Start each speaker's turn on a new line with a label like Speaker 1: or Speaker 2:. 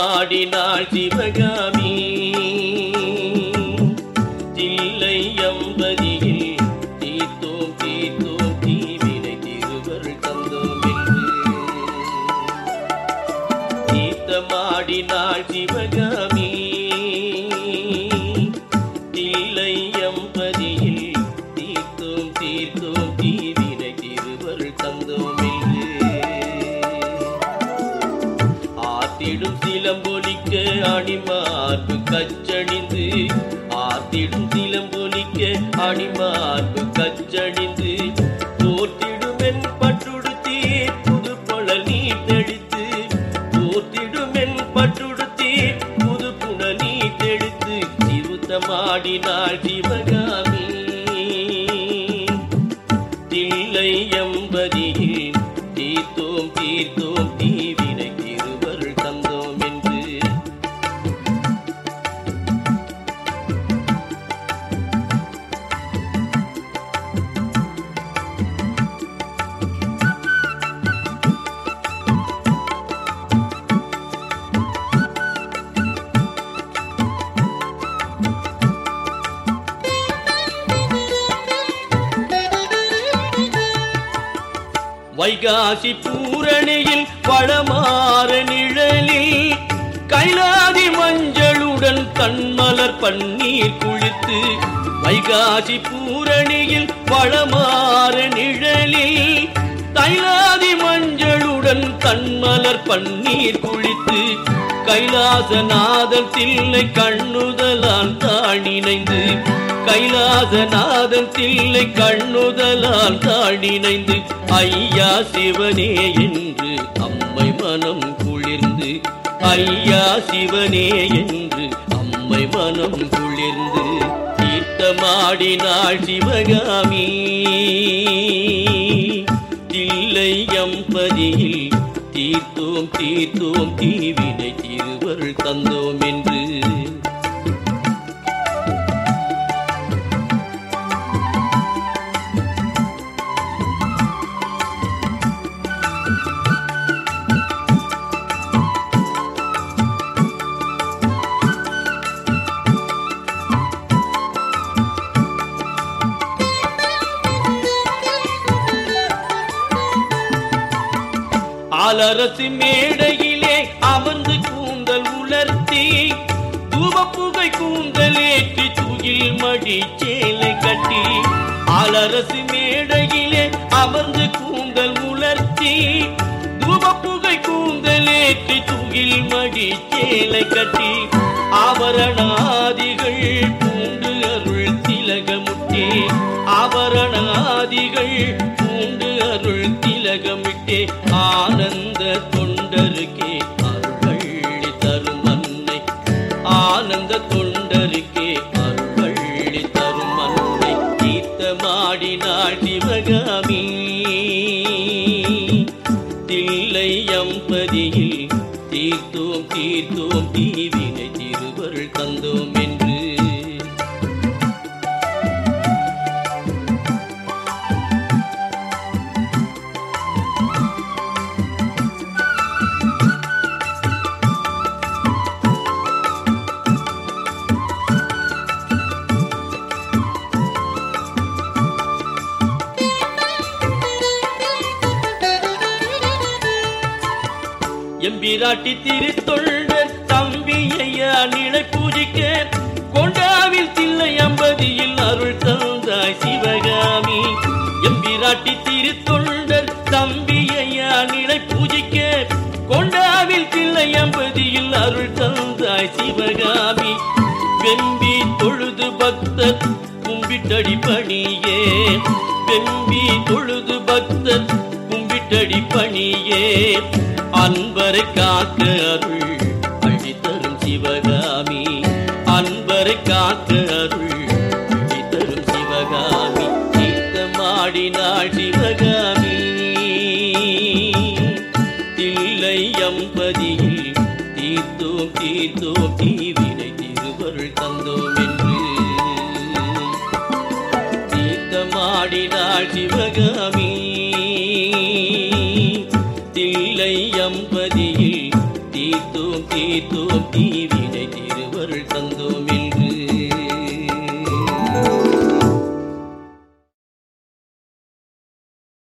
Speaker 1: தீர்த்தமாடினாள் சிவகாமி தில்லை அம்பதியில் தீர்த்தோம் தீர்த்தோம் தீவினை திருவர் தந்தோம் என்று தீர்த்தமாடினாள் சிவகாமி தில்லை அம்பதியில் தீர்த்தோம் தீர்த்தோம் தீவினை திருவர் தந்தோம் என்று ஆத்திடும் சிலம்பொலிக்க அணிமார்பு கச்சணிந்து ஆத்திடும் சிலம்பொலிக்க அணிமார்பு கச்சணிந்து போர்த்திடுமென் பட்டுடுத்தி புது புழல் நீர் தெளித்து போர்த்திடுமென் பட்டுடுத்தி புது புனல் நீர் தெளித்து சிறுத்தமாடினாள் சிவகாமி தில்லை எம்பதியில் தீர்த்தோம் தீர்த்தோம் தீவினை திருவருள் தந்தோம் என்று வைகாசி பூரணியில் பழமாற நிழலில் கைலாதி மஞ்சளுடன் கண்மலர் பன்னீர் குளித்து வைகாசி பூரணியில் பழமாற நிழலில் தைலாதி மஞ்சளுடன் கண்மலர் பன்னீர் குளித்து கைலாசநாதன் தில்லை கண்ணுதலால் தாழினைந்து கைலாசநாதன் தில்லை கண்ணுதலால் தாழினைந்து ஐயா சிவனே என்று அம்மை மனம் குளிர்ந்து ஐயா சிவனே என்று அம்மை மனம் குளிர்ந்து தீர்த்தமாடினாள் சிவகாமி தில்லை எம்பதியில் தீர்த்தோம் தீர்த்தோம் தீவினை திருவருள் தந்தோம் என்று ஆலரசு மேடையிலே அமர்ந்து கூந்தல் உலர்த்தி தூவப்புகை கூந்தல் ஏற்றி துகில் மடி சேலை கட்டி ஆலரசு மேடையிலே அமர்ந்து கூந்தல் உலர்த்தி தூவப்புகை கூந்தல் ஏற்றி துகில் மடி சேலை கட்டி ஆபரணாதிகள் பூண்டு அருள் திலகமுட்டே ஆபரணாதிகள் பூண்டு அருள் திலகமிட்டே ஆனந்த தொண்டருக்கே அருள்வள்ளி தரும் அன்னை ஆனந்த தொண்டருக்கே அருள்வள்ளி தரும் அன்னை தீர்த்தமாடினாள் சிவகாமி தில்லை அம்பதியில் தீர்த்தோம் தீர்த்தோம் தீவினை திருவருள் தந்தோம் என்று எம்பிராட்டி திருத்தொண்டர் தம்பியையா நிலை பூஜிக்க கொண்டாவில் தில்லை அம்பதியில் அருள் தந்தாய் சிவகாமி எம்பிராட்டி திருத்தொண்டர் தம்பியையா நிலை பூஜிக்க கொண்டாவில் தில்லை அம்பதியில் அருள் தந்தாய் சிவகாமி வெம்பி தொழுது பக்தர் கும்பிட்டடி பணியே வெம்பி தொழுது பக்தர் கும்பிட்டடி பணியே அன்பரை காக்க அருள் அழித்தரும் சிவகாமி அன்பரை காக்க அருள் அழித்தரும் சிவகாமி தீர்த்தமாடினாள் சிவகாமி தில்லை அம்பதியில் தீர்த்தோம் தீர்த்தோம் தீவினை திருவருள் தந்தோம் என்று தீர்த்தமாடினாள் சிவகாமி தில்லை அம்பதியில் தீர்த்தோ தீர்த்தோம் தீர்த்தோம் தீவினை திருவருள் தந்தோம்